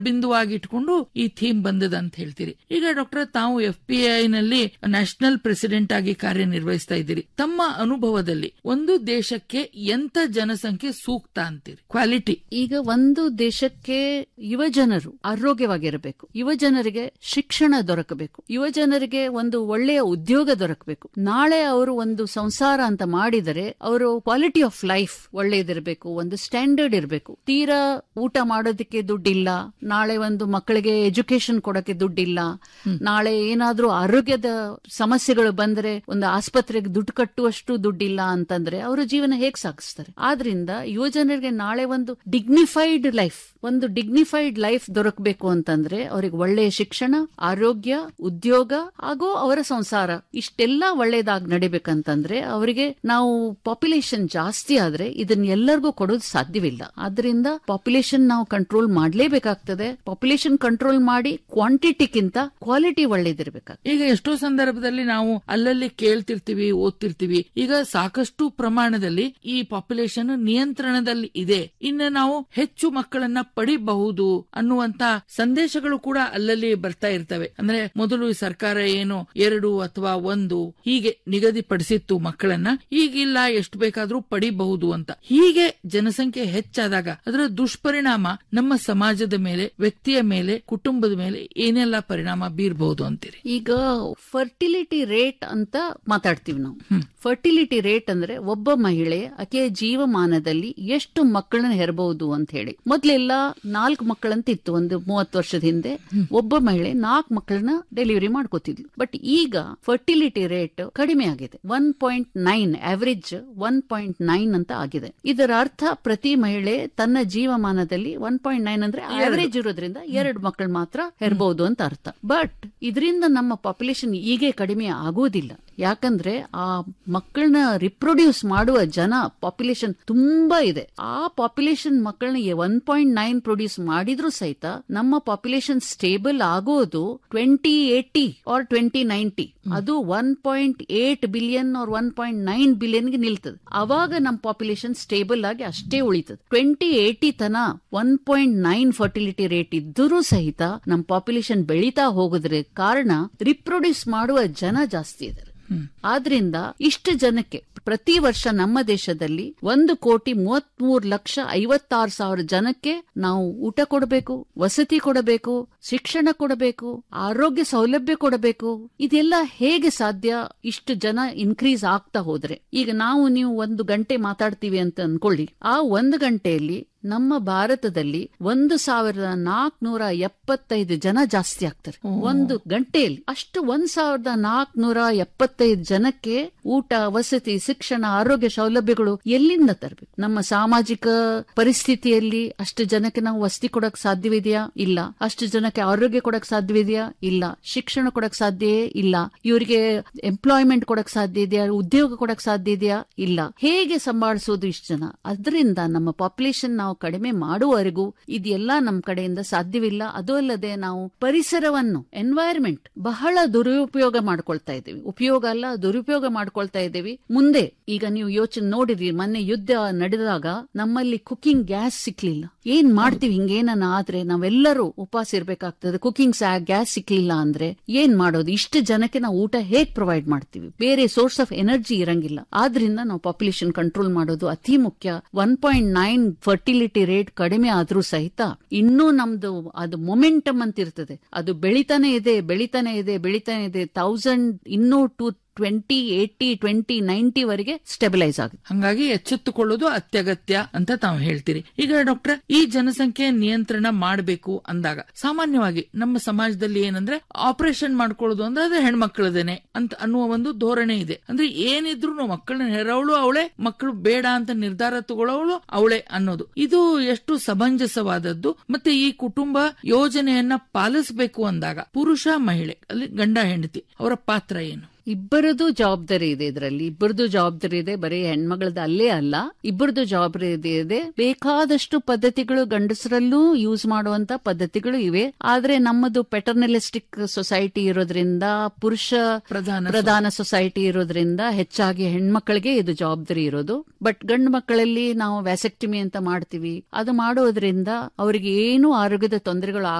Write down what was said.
ಬಿಂದುವಾಗಿ ಇಟ್ಕೊಂಡು ಈ ಥೀಮ್ ಬಂದದ ಅಂತ ಹೇಳ್ತೀರಿ ಈಗ ಡಾಕ್ಟರ್ ತಾವು ಎಫ್ ಪಿ ಐ ನಲ್ಲಿ ನ್ಯಾಷನಲ್ ಪ್ರೆಸಿಡೆಂಟ್ ಆಗಿ ಕಾರ್ಯನಿರ್ವಹಿಸ್ತಾ ಇದ್ದೀರಿ ತಮ್ಮ ಅನುಭವದಲ್ಲಿ ಒಂದು ದೇಶಕ್ಕೆ ಎಂತ ಜನಸಂಖ್ಯೆ ಸೂಕ್ತ ಅಂತೀರಿ ಕ್ವಾಲಿಟಿ ಈಗ ಒಂದು ದೇಶಕ್ಕೆ ಯುವ ಜನರು ಆರೋಗ್ಯವಾಗಿರಬೇಕು ಯುವ ಜನರಿಗೆ ಶಿಕ್ಷಣ ದೊರಕಬೇಕು ಯುವ ಜನರಿಗೆ ಒಂದು ಒಳ್ಳೆಯ ಉದ್ಯೋಗ ದೊರಕಬೇಕು ನಾಳೆ ಅವರು ಒಂದು ಸಂಸಾರ ಅಂತ ಮಾಡಿದರೆ ಅವರು ಕ್ವಾಲಿಟಿ ಆಫ್ ಲೈಫ್ ಒಳ್ಳೆಯದಿರಬೇಕು ಒಂದು ಸ್ಟ್ಯಾಂಡರ್ಡ್ ಇರಬೇಕು ತೀರಾ ಊಟ ಮಾಡೋದಕ್ಕೆ ದುಡ್ಡಿಲ್ಲ ನಾಳೆ ಒಂದು ಮಕ್ಕಳಿಗೆ ಎಜುಕೇಶನ್ ಕೊಡಕ್ಕೆ ದುಡ್ಡಿಲ್ಲ ನಾಳೆ ಏನಾದ್ರೂ ಆರೋಗ್ಯದ ಸಮಸ್ಯೆಗಳು ಬಂದ್ರೆ ಒಂದು ಆಸ್ಪತ್ರೆಗೆ ದುಡ್ಡು ಕಟ್ಟುವಷ್ಟು ದುಡ್ಡಿಲ್ಲ ಅಂತಂದ್ರೆ ಅವರ ಜೀವನ ಹೇಗ್ ಸಾಗಿಸ್ತಾರೆ ಆದ್ರಿಂದ ಯುವ ಜನರಿಗೆ ನಾಳೆ ಒಂದು ಡಿಗ್ನಿಫೈಡ್ ಲೈಫ್ ಒಂದು ಡಿಗ್ನಿಫೈಡ್ ಲೈಫ್ ದೊರಕಬೇಕು ಅಂತಂದ್ರೆ ಅವರಿಗೆ ಒಳ್ಳೆಯ ಶಿಕ್ಷಣ ಆರೋಗ್ಯ ಉದ್ಯೋಗ ಹಾಗೂ ಅವರ ಸಂಸಾರ ಇಷ್ಟೆಲ್ಲ ಒಳ್ಳೇದಾಗಿ ನಡಿಬೇಕಂತಂದ್ರೆ ಅವರಿಗೆ ನಾವು ಪಾಪ್ಯುಲೇಷನ್ ಜಾಸ್ತಿ ಆದ್ರೆ ಇದನ್ನ ಎಲ್ಲರಿಗೂ ಕೊಡೋದು ಸಾಧ್ಯವಿಲ್ಲ ಆದ್ರಿಂದ ಪಾಪ್ಯುಲೇಷನ್ ನಾವು ಕಂಟ್ರೋಲ್ ಮಾಡ್ಲೇಬೇಕಾಗ್ತದೆ ಪಾಪ್ಯುಲೇಷನ್ ಕಂಟ್ರೋಲ್ ಮಾಡಿ ಕ್ವಾಂಟಿಟಿಗಿಂತ ಕ್ವಾಲಿಟಿ ಒಳ್ಳೇದಿರ್ಬೇಕಾಗ್ತದೆ ಈಗ ಎಷ್ಟೋ ಸಂದರ್ಭದಲ್ಲಿ ನಾವು ಅಲ್ಲಲ್ಲಿ ಕೇಳ್ತಿರ್ತೀವಿ ಓದ್ತಿರ್ತೀವಿ ಈಗ ಸಾಕಷ್ಟು ಪ್ರಮಾಣದಲ್ಲಿ ಈ ಪಾಪ್ಯುಲೇಷನ್ ನಿಯಂತ್ರಣದಲ್ಲಿ ಇದೆ ಇನ್ನು ನಾವು ಹೆಚ್ಚು ಮಕ್ಕಳನ್ನ ಪಡಿಬಹುದು ಅನ್ನುವಂತ ಸಂದೇಶಗಳು ಕೂಡ ಅಲ್ಲಲ್ಲಿ ಬರ್ತಾ ಇರ್ತವೆ ಅಂದ್ರೆ ಮೊದಲು ಈ ಸರ್ಕಾರ ಏನು ಎರಡು ಅಥವಾ ಒಂದು ಹೀಗೆ ನಿಗದಿಪಡಿಸಿತ್ತು ಮಕ್ಕಳನ್ನ ಈಗಿಲ್ಲ ಎಷ್ಟು ಬೇಕಾದ್ರೂ ಪಡಿಬಹುದು ಅಂತ ಹೀಗೆ ಜನಸಂಖ್ಯೆ ಹೆಚ್ಚಾದಾಗ ಅದರ ದುಷ್ಪರಿಣಾಮ ನಮ್ಮ ಸಮಾಜದ ಮೇಲೆ ವ್ಯಕ್ತಿಯ ಮೇಲೆ ಕುಟುಂಬದ ಮೇಲೆ ಏನೆಲ್ಲ ಪರಿಣಾಮ ಬೀರಬಹುದು ಅಂತೀರಿ ಈಗ ಫರ್ಟಿಲಿಟಿ ರೇಟ್ ಅಂತ ಮಾತಾಡ್ತೀವಿ ನಾವು ಫರ್ಟಿಲಿಟಿ ರೇಟ್ ಅಂದ್ರೆ ಒಬ್ಬ ಮಹಿಳೆ ಆಕೆಯ ಜೀವಮಾನದಲ್ಲಿ ಎಷ್ಟು ಮಕ್ಕಳನ್ನ ಹೆರಬಹುದು ಅಂತ ಹೇಳಿ ಮೊದ್ಲೆಲ್ಲ ನಾಲ್ಕು ಮಕ್ಕಳಂತ ಇತ್ತು ಒಂದು ಮೂವತ್ತು ವರ್ಷದ ಹಿಂದೆ ಒಬ್ಬ ಮಹಿಳೆ ನಾಲ್ಕು ಮಕ್ಕಳನ್ನ ಡೆಲಿವರಿ ಮಾಡ್ಕೋತಿದ್ಲು ಬಟ್ ಈಗ ಫರ್ಟಿಲಿಟಿ ರೇಟ್ ಕಡಿಮೆ ಆಗಿದೆ one point nine average one point nine ಅಂತ ಆಗಿದೆ ಇದರ ಅರ್ಥ ಪ್ರತಿ ಮಹಿಳೆ ತನ್ನ ಜೀವಮಾನದಲ್ಲಿ ಒನ್ ಪಾಯಿಂಟ್ ನೈನ್ ಅಂದ್ರೆ ಆವರೇಜ್ ಇರೋದ್ರಿಂದ ಎರಡು ಮಕ್ಕಳು ಮಾತ್ರ ಹೆರ್ಬಹುದು ಅಂತ ಅರ್ಥ ಬಟ್ ಇದರಿಂದ ನಮ್ಮ ಪಾಪ್ಯುಲೇಷನ್ ಹೀಗೆ ಕಡಿಮೆ ಆಗೋದಿಲ್ಲ ಯಾಕಂದ್ರೆ ಆ ಮಕ್ಕಳನ್ನ ರಿಪ್ರೊಡ್ಯೂಸ್ ಮಾಡುವ ಜನ ಪಾಪ್ಯುಲೇಷನ್ ತುಂಬಾ ಇದೆ ಆ ಪಾಪ್ಯುಲೇಷನ್ ಮಕ್ಕಳನ್ನ ಒನ್ ಪಾಯಿಂಟ್ ನೈನ್ ಪ್ರೊಡ್ಯೂಸ್ ಮಾಡಿದ್ರು ಸಹಿತ ನಮ್ಮ ಪಾಪ್ಯುಲೇಷನ್ ಸ್ಟೇಬಲ್ ಆಗೋದು twenty eighty or twenty ninety ಅದು one point eight billion or one point nine ಬಿಲಿಯನ್ಗೆ ನಿಲ್ತದೆ ಅವಾಗ ನಮ್ಮ ಪಾಪ್ಯುಲೇಷನ್ ಸ್ಟೇಬಲ್ ಆಗಿ ಅಷ್ಟೇ ಉಳಿತದೆ ಟ್ವೆಂಟಿ ಏಟಿ ತನ one point nine fertility rate ಇದ್ದರೂ ಸಹಿತ ನಮ್ಮ ಪಾಪ್ಯುಲೇಷನ್ ಬೆಳೀತಾ ಹೋಗೋದ್ರ ಕಾರಣ ರಿಪ್ರೊಡ್ಯೂಸ್ ಮಾಡುವ ಜನ ಜಾಸ್ತಿ ಇದ್ದಾರೆ ಆದ್ರಿಂದ ಇಷ್ಟು ಜನಕ್ಕೆ ಪ್ರತಿ ವರ್ಷ ನಮ್ಮ ದೇಶದಲ್ಲಿ ಒಂದು ಕೋಟಿ ಮೂವತ್ಮೂರು ಲಕ್ಷ ಐವತ್ತಾರು ಸಾವಿರ ಜನಕ್ಕೆ ನಾವು ಊಟ ಕೊಡಬೇಕು ವಸತಿ ಕೊಡಬೇಕು ಶಿಕ್ಷಣ ಕೊಡಬೇಕು ಆರೋಗ್ಯ ಸೌಲಭ್ಯ ಕೊಡಬೇಕು ಇದೆಲ್ಲ ಹೇಗೆ ಸಾಧ್ಯ ಇಷ್ಟು ಜನ ಇನ್ಕ್ರೀಸ್ ಆಗ್ತಾ ಹೋದ್ರೆ ಈಗ ನಾವು ನೀವು ಒಂದು ಗಂಟೆ ಮಾತಾಡ್ತೀವಿ ಅಂತ ಅನ್ಕೊಳ್ಳಿ ಆ ಒಂದು ಗಂಟೆಯಲ್ಲಿ ನಮ್ಮ ಭಾರತದಲ್ಲಿ ಒಂದು ಸಾವಿರದ ನಾಲ್ಕನೂರ ಎಪ್ಪತ್ತೈದು ಜನ ಜಾಸ್ತಿ ಆಗ್ತಾರೆ ಒಂದು ಗಂಟೆಯಲ್ಲಿ ಅಷ್ಟು ಒಂದ್ ಸಾವಿರದ ನಾಲ್ಕನೂರ ಎಪ್ಪತ್ತೈದು ಜನಕ್ಕೆ ಊಟ ವಸತಿ ಶಿಕ್ಷಣ ಆರೋಗ್ಯ ಸೌಲಭ್ಯಗಳು ಎಲ್ಲಿಂದ ತರಬೇಕು ನಮ್ಮ ಸಾಮಾಜಿಕ ಪರಿಸ್ಥಿತಿಯಲ್ಲಿ ಅಷ್ಟು ಜನಕ್ಕೆ ನಾವು ವಸತಿ ಕೊಡಕ್ ಸಾಧ್ಯವಿದೆಯಾ ಇಲ್ಲ ಅಷ್ಟು ಜನಕ್ಕೆ ಆರೋಗ್ಯ ಕೊಡಕ್ ಸಾಧ್ಯವಿದೆಯಾ ಇಲ್ಲ ಶಿಕ್ಷಣ ಕೊಡಕ್ ಸಾಧ್ಯವೇ ಇಲ್ಲ ಇವರಿಗೆ ಎಂಪ್ಲಾಯ್ಮೆಂಟ್ ಕೊಡಕ್ ಸಾಧ್ಯ ಇದೆಯಾ ಉದ್ಯೋಗ ಕೊಡಕ್ ಸಾಧ್ಯ ಇದೆಯಾ ಇಲ್ಲ ಹೇಗೆ ಸಂಭಾಳಿಸೋದು ಇಷ್ಟು ಜನ ಅದರಿಂದ ನಮ್ಮ ಪಾಪ್ಯುಲೇಷನ್ ನಾವು ಕಡಿಮೆ ಮಾಡುವವರೆಗೂ ಇದೆಲ್ಲ ನಮ್ಮ ಕಡೆಯಿಂದ ಸಾಧ್ಯವಿಲ್ಲ ಅದು ಅಲ್ಲದೆ ನಾವು ಪರಿಸರವನ್ನು ಎನ್ವೈರ್ಮೆಂಟ್ ಬಹಳ ದುರುಪಯೋಗ ಮಾಡ್ಕೊಳ್ತಾ ಇದ್ದೀವಿ ಉಪಯೋಗ ಅಲ್ಲ ದುರುಪಯೋಗ ಮಾಡ್ಕೊಳ್ತಾ ಇದ್ದೀವಿ ಮುಂದೆ ಈಗ ನೀವು ಯೋಚನೆ ನೋಡಿದ್ರಿ ಮೊನ್ನೆ ಯುದ್ಧ ನಡೆದಾಗ ನಮ್ಮಲ್ಲಿ ಕುಕಿಂಗ್ ಗ್ಯಾಸ್ ಸಿಕ್ಲಿಲ್ಲ ಏನ್ ಮಾಡ್ತೀವಿ ಹಿಂಗೇನನ್ನ ಆದ್ರೆ ನಾವೆಲ್ಲರೂ ಉಪವಾಸ ಇರ್ಬೇಕಾಗ್ತದೆ ಕುಕಿಂಗ್ ಗ್ಯಾಸ್ ಸಿಕ್ಲಿಲ್ಲ ಅಂದ್ರೆ ಏನ್ ಮಾಡೋದು ಇಷ್ಟು ಜನಕ್ಕೆ ನಾವು ಊಟ ಹೇಗ್ ಪ್ರೊವೈಡ್ ಮಾಡ್ತೀವಿ ಬೇರೆ ಸೋರ್ಸ್ ಆಫ್ ಎನರ್ಜಿ ಇರಂಗಿಲ್ಲ ಆದ್ರಿಂದ ನಾವು ಪಾಪ್ಯುಲೇಷನ್ ಕಂಟ್ರೋಲ್ ಮಾಡೋದು ಅತಿ ಮುಖ್ಯ one point nine fertility rate ಕಡಿಮೆ ಆದ್ರೂ ಸಹಿತ ಇನ್ನೂ ನಮ್ದು ಅದು ಮೊಮೆಂಟಮ್ ಅಂತ ಇರ್ತದೆ ಅದು ಬೆಳಿತಾನೆ ಇದೆ ಬೆಳಿತಾನೆ ಇದೆ ಬೆಳಿತಾನೆ ಇದೆ ತೌಸಂಡ್ ಇನ್ನೂ two twenty eighty twenty ninety ವರೆಗೆ ಸ್ಟೆಬಿಲೈಸ್ ಆಗುತ್ತೆ ಹಂಗಾಗಿ ಎಚ್ಚೆತ್ತುಕೊಳ್ಳೋದು ಅತ್ಯಗತ್ಯ ಅಂತ ತಾವು ಹೇಳ್ತೀರಿ ಈಗ ಡಾಕ್ಟರ್ ಈ ಜನಸಂಖ್ಯೆ ನಿಯಂತ್ರಣ ಮಾಡಬೇಕು ಅಂದಾಗ ಸಾಮಾನ್ಯವಾಗಿ ನಮ್ಮ ಸಮಾಜದಲ್ಲಿ ಏನಂದ್ರೆ ಆಪರೇಷನ್ ಮಾಡ್ಕೊಳ್ಳೋದು ಅಂದ್ರೆ ಅದು ಹೆಣ್ಮಕ್ಳದೇನೆ ಅಂತ ಅನ್ನುವ ಒಂದು ಧೋರಣೆ ಇದೆ ಅಂದ್ರೆ ಏನಿದ್ರು ಮಕ್ಕಳನ್ನ ಹೆರವಳು ಅವಳೆ ಮಕ್ಕಳು ಬೇಡ ಅಂತ ನಿರ್ಧಾರ ತಗೊಳ್ಳೋವಳು ಅವಳೆ ಅನ್ನೋದು ಇದು ಎಷ್ಟು ಸಮಂಜಸವಾದದ್ದು ಮತ್ತೆ ಈ ಕುಟುಂಬ ಯೋಜನೆಯನ್ನ ಪಾಲಿಸಬೇಕು ಅಂದಾಗ ಪುರುಷ ಮಹಿಳೆ ಅಲ್ಲಿ ಗಂಡ ಹೆಂಡತಿ ಅವರ ಪಾತ್ರ ಏನು ಇಬ್ಬರದು ಜವಾಬ್ದಾರಿ ಇದೆ ಇದರಲ್ಲಿ ಇಬ್ಬರದು ಜವಾಬ್ದಾರಿ ಇದೆ ಬರೀ ಹೆಣ್ಮಗಳದ ಅಲ್ಲೇ ಅಲ್ಲ ಇಬ್ಬರದು ಜವಾಬ್ದಾರಿ ಇದೆ ಇದೆ ಬೇಕಾದಷ್ಟು ಪದ್ಧತಿಗಳು ಗಂಡಸರಲ್ಲೂ ಯೂಸ್ ಮಾಡುವಂತ ಪದ್ಧತಿಗಳು ಇವೆ ಆದ್ರೆ ನಮ್ಮದು ಪೆಟರ್ನಲಿಸ್ಟಿಕ್ ಸೊಸೈಟಿ ಇರೋದ್ರಿಂದ ಪುರುಷ ಪ್ರಧಾನ ಪ್ರಧಾನ ಸೊಸೈಟಿ ಇರೋದ್ರಿಂದ ಹೆಚ್ಚಾಗಿ ಹೆಣ್ಮಕ್ಳಿಗೆ ಇದು ಜವಾಬ್ದಾರಿ ಇರೋದು ಬಟ್ ಗಂಡು ಮಕ್ಕಳಲ್ಲಿ ನಾವು ವ್ಯಾಸೆಕ್ಟಮಿ ಅಂತ ಮಾಡ್ತೀವಿ ಅದು ಮಾಡೋದ್ರಿಂದ ಅವರಿಗೆ ಏನು ಆರೋಗ್ಯದ ತೊಂದರೆಗಳು